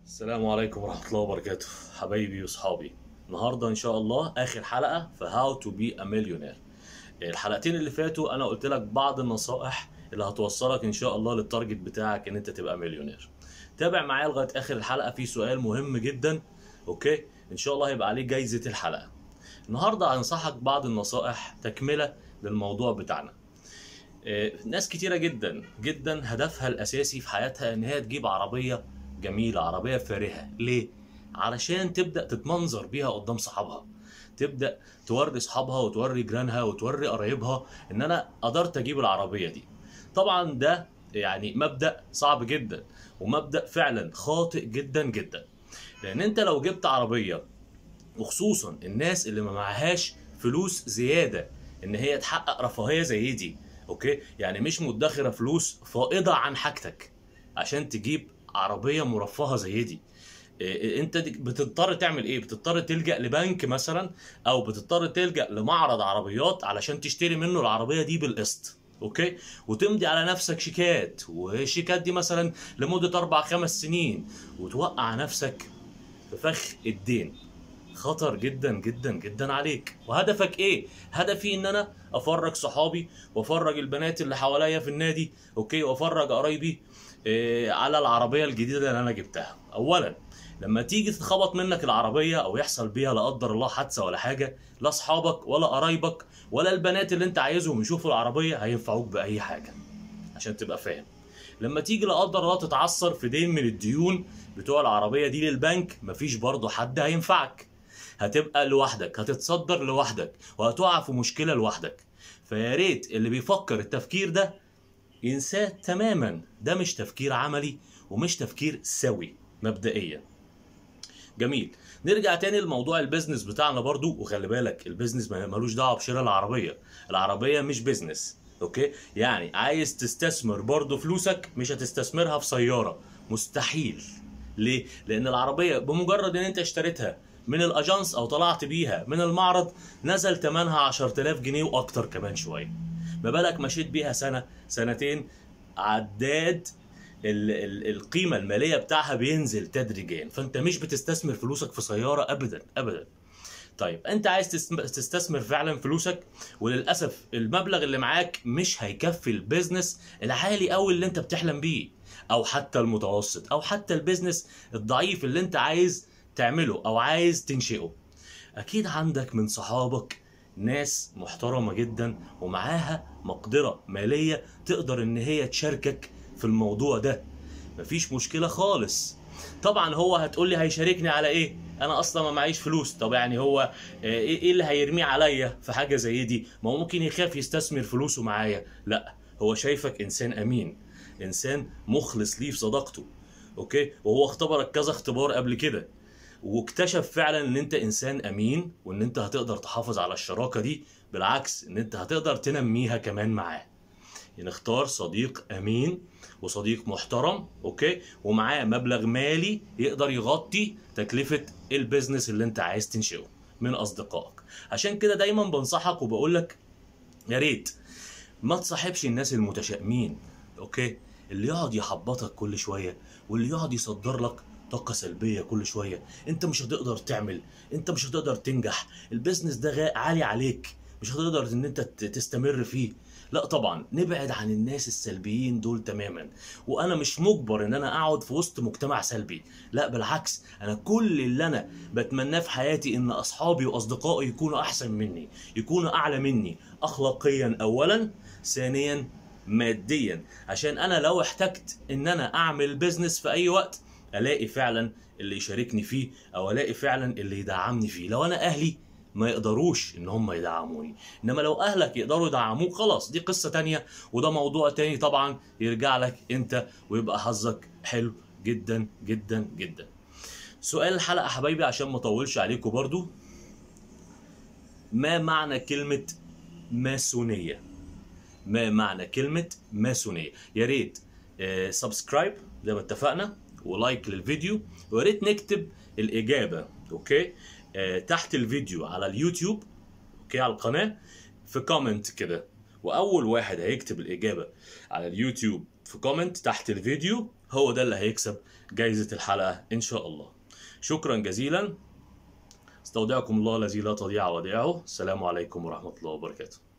السلام عليكم ورحمة الله وبركاته حبايبي وصحابي النهاردة إن شاء الله آخر حلقة في How to be a millionaire الحلقتين اللي فاتوا أنا قلت لك بعض النصائح اللي هتوصلك إن شاء الله للتارجت بتاعك إن أنت تبقى مليونير تابع معايا لغاية آخر الحلقة في سؤال مهم جدا أوكي إن شاء الله هيبقى عليه جايزة الحلقة النهاردة هنصحك بعض النصائح تكملة للموضوع بتاعنا آه، ناس كتيرة جدا جدا هدفها الأساسي في حياتها إن هي تجيب عربية جميلة عربية فارهة ليه؟ علشان تبدأ تتمنظر بيها قدام صحابها تبدأ توري صحابها وتوري جيرانها وتوري قرايبها إن أنا قدرت أجيب العربية دي طبعا ده يعني مبدأ صعب جدا ومبدأ فعلا خاطئ جدا جدا لأن أنت لو جبت عربية وخصوصا الناس اللي ما معهاش فلوس زياده ان هي تحقق رفاهيه زي دي اوكي يعني مش مدخره فلوس فائضه عن حاجتك عشان تجيب عربيه مرفهه زي دي إيه، انت دي- بتضطر تعمل ايه بتضطر تلجا لبنك مثلا او بتضطر تلجا لمعرض عربيات علشان تشتري منه العربيه دي بالقسط اوكي وتمضي على نفسك شيكات والشيكات دي مثلا لمده اربع خمس سنين وتوقع نفسك في فخ الدين خطر جدا جدا جدا عليك وهدفك ايه هدفي ان انا افرج صحابي وافرج البنات اللي حواليا في النادي اوكي وافرج قرايبي إيه على العربيه الجديده اللي انا جبتها اولا لما تيجي تتخبط منك العربيه او يحصل بيها لا قدر الله حادثه ولا حاجه لا اصحابك ولا قرايبك ولا البنات اللي انت عايزهم يشوفوا العربيه هينفعوك باي حاجه عشان تبقى فاهم لما تيجي لا قدر الله تتعثر في دين من الديون بتوع العربيه دي للبنك مفيش برضه حد هينفعك هتبقى لوحدك هتتصدر لوحدك وهتقع في مشكله لوحدك فيا ريت اللي بيفكر التفكير ده ينساه تماما ده مش تفكير عملي ومش تفكير سوي مبدئيا جميل نرجع تاني لموضوع البيزنس بتاعنا برضو وخلي بالك البيزنس ما- ملوش دعوه بشراء العربيه العربيه مش بيزنس اوكي يعني عايز تستثمر برضو فلوسك مش هتستثمرها في سياره مستحيل ليه لان العربيه بمجرد ان انت اشتريتها من الاجانس او طلعت بيها من المعرض نزل ثمنها 10000 جنيه واكتر كمان شويه ما بالك مشيت بيها سنه سنتين عداد ال ال القيمه الماليه بتاعها بينزل تدريجيا فانت مش بتستثمر فلوسك في سياره ابدا ابدا طيب انت عايز تستم- تستثمر فعلا فلوسك وللاسف المبلغ اللي معاك مش هيكفي البيزنس العالي قوي اللي انت بتحلم بيه او حتى المتوسط او حتى البيزنس الضعيف اللي انت عايز تعمله او عايز تنشئه اكيد عندك من صحابك ناس محترمة جدا ومعاها مقدرة مالية تقدر ان هي تشاركك في الموضوع ده مفيش مشكلة خالص طبعا هو هتقول لي هيشاركني على ايه انا اصلا ما معيش فلوس طب يعني هو آه، ايه إيه اللي هيرميه عليا في حاجة زي دي ما هو ممكن يخاف يستثمر فلوسه معايا لا هو شايفك انسان امين انسان مخلص ليه في صداقته اوكي وهو اختبرك كذا اختبار قبل كده واكتشف فعلا ان انت انسان امين وان انت هتقدر تحافظ على الشراكه دي بالعكس ان انت هتقدر تنميها كمان معاه نختار صديق امين وصديق محترم اوكي ومعاه مبلغ مالي يقدر يغطي تكلفه البيزنس اللي انت عايز تنشئه من اصدقائك عشان كده دايما بنصحك وبقول لك يا ريت ما تصاحبش الناس المتشائمين اوكي اللي يقعد يحبطك كل شويه واللي يقعد يصدر لك طاقه سلبيه كل شويه انت مش هتقدر تعمل انت مش هتقدر تنجح البيزنس ده غا- عالي عليك مش هتقدر ان انت ت- تستمر فيه لا طبعا نبعد عن الناس السلبيين دول تماما وانا مش مجبر ان انا اقعد في وسط مجتمع سلبي لا بالعكس انا كل اللي انا بتمناه في حياتي ان اصحابي واصدقائي يكونوا احسن مني يكونوا اعلى مني اخلاقيا اولا ثانيا ماديا عشان انا لو احتجت ان انا اعمل بيزنس في اي وقت الاقي فعلا اللي يشاركني فيه او الاقي فعلا اللي يدعمني فيه لو انا اهلي ما يقدروش ان هم يدعموني انما لو اهلك يقدروا يدعموك خلاص دي قصة تانية وده موضوع تاني طبعا يرجع لك انت ويبقى حظك حلو جدا جدا جدا سؤال الحلقة يا حبايبي عشان ما اطولش عليكم برضو ما معنى كلمة ماسونية ما معنى كلمة ماسونية يا ريت آه، سبسكرايب زي ما اتفقنا ولايك للفيديو ويا ريت نكتب الإجابة أوكي آه، تحت الفيديو على اليوتيوب أوكي على القناة في كومنت كده وأول واحد هيكتب الإجابة على اليوتيوب في كومنت تحت الفيديو هو ده اللي هيكسب جايزة الحلقة إن شاء الله شكرا جزيلا استودعكم الله الذي لا تضيع ودائعه السلام عليكم ورحمة الله وبركاته